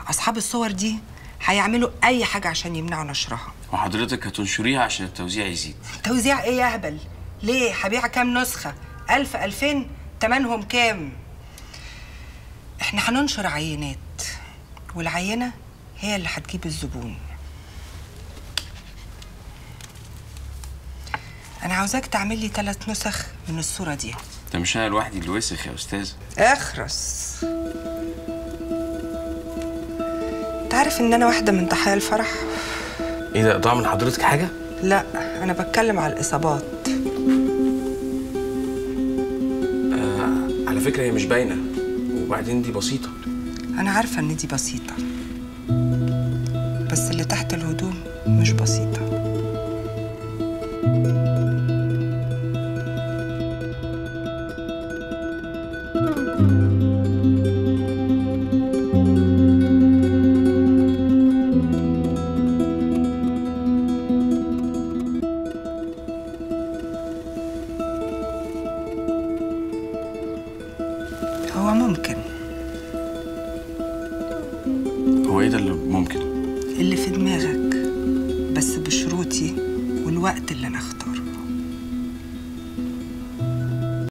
اصحاب الصور دي هيعملوا اي حاجه عشان يمنعوا نشرها وحضرتك هتنشريها عشان التوزيع يزيد توزيع ايه يا هبل ليه هبيع كام نسخه ألف ألفين تمنهم كام احنا هننشر عينات والعينه هي اللي هتجيب الزبون انا عاوزاك تعمل لي ثلاث نسخ من الصوره دي ده مش انا لوحدي اللي وسخ يا استاذ اخرس تعرف ان انا واحده من ضحايا الفرح ايه ده ضاع من حضرتك حاجه لا انا بتكلم على الاصابات آه على فكره هي مش باينه وبعدين دي بسيطه انا عارفه ان دي بسيطه بس اللي تحت الهدوم مش بسيطه هو ممكن هو ايه ده اللي ممكن اللي في دماغك بس بشروطي والوقت اللي انا اختاره